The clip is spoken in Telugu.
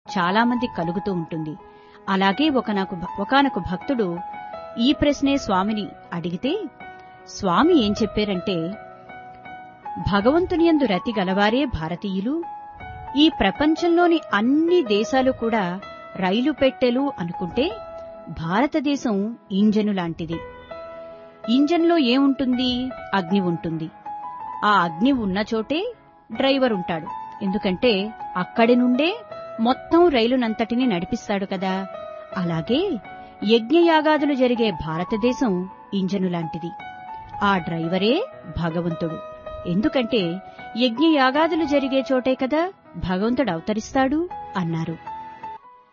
చాలామంది కలుగుతూ ఉంటుంది అలాగే ఒకనొక ఒకనొక భక్తుడు ఈ ప్రశ్నే స్వామిని అడిగితే స్వామి ఏం చెప్పారంటే భగవంతుని యందు రతి గలవారే భారతీయులు ఈ ప్రపంచంలోని అన్ని దేశాలు కూడా రైలు పెట్టెలు అనుకుంటే భారతదేశం ఇంజను లాంటిది ఇంజన్లో ఏముంటుంది అగ్ని ఉంటుంది ఆ అగ్ని ఉన్న చోటే డ్రైవర్ ఉంటాడు ఎందుకంటే అక్కడి నుండే మొత్తం రైలునంతటిని నడిపిస్తాడు కదా అలాగే యజ్ఞయాగాదులు జరిగే భారతదేశం ఇంజను లాంటిది ఆ డ్రైవరే భగవంతుడు ఎందుకంటే యజ్ఞయాగాదులు జరిగే చోటే కదా భగవంతుడు అవతరిస్తాడు అన్నారు